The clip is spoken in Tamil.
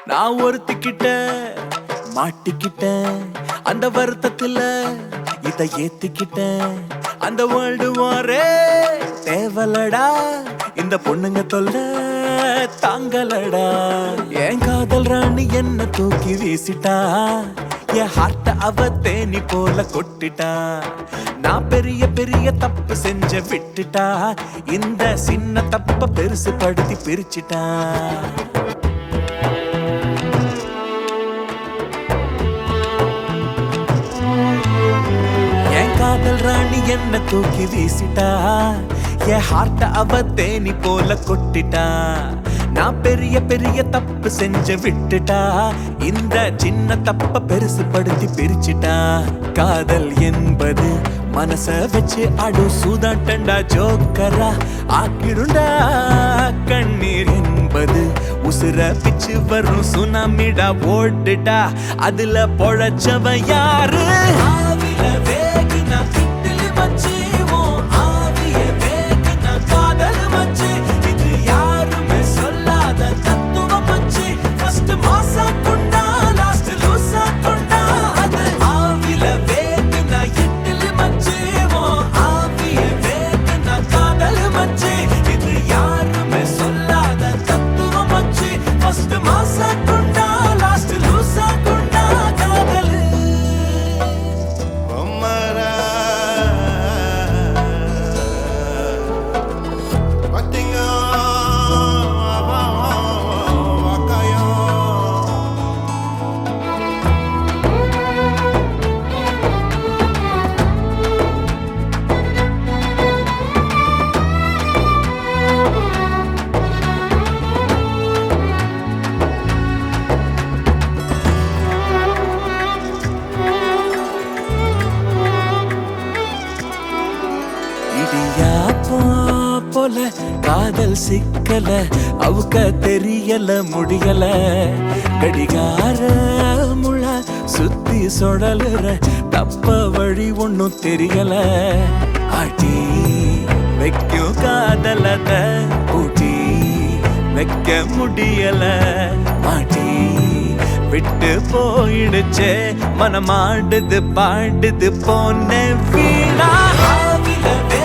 நான் ஒருத்திக்கிட்ட மாட்டிக்கிட்டேன் அந்த வருத்தத்துல இத ஏத்திக்கிட்டேன் அந்த வேர்ல்டு வாரே தேவலடா இந்த பொண்ணுங்க தொல்ல தாங்கலடா என் காதல் ராணி என்ன தூக்கி வீசிட்டா என் ஹார்ட்ட அவ தேனி போல கொட்டிட்டா நான் பெரிய பெரிய தப்பு செஞ்ச விட்டுட்டா இந்த சின்ன தப்ப பெருசு படுத்தி பிரிச்சிட்டா என் காதல் ராணி என்ன தூக்கி வீசிட்டா என் ஹார்ட்ட அவ தேனி போல கொட்டிட்டா நான் பெரிய பெரிய தப்பு செஞ்ச விட்டுட்டா இந்த சின்ன தப்ப பெருசு படுத்தி பிரிச்சிட்டா காதல் என்பது மனச வச்சு அடு சூதாட்டண்டா ஜோக்கரா ஆக்கிடுண்டா கண்ணீர் என்பது உசுர பிச்சு வரும் சுனாமிடா ஓடுடா அதுல பொழைச்சவ யாரு ஆவில வேகினா கிட்டிலி மச்சி, உன் ஆவிய வேகினா காதல் மச்சி. இது யாருமே சொல்லாத தத்துவம் மச்சி. First மாசா கொண்டா, last லூசா கொண்டா. அது ஆவில வேகினா இட்லி மச்சி, உன் ஆவிய வேகினா காதல் மச்சி. இது யாருமே சொல்லாத தத்துவம் மச்சி. First மாசா கொண்டா, last லூசா கொண்டா காதலு. Omara Watinga Wakayo இடியாப்போ போல காதல் சிக்கல அவுக்க தெரியல முடியல கடிகார முழ சுத்தி சொடலுற தப்ப வழி ஒண்ணும் தெரியல ஆட்டி வைக்கும் காதலத ஊட்டி வைக்க முடியல மாட்டி விட்டு போயிடுச்சே மனமாடுது பாடுது போன வீணா ஆவில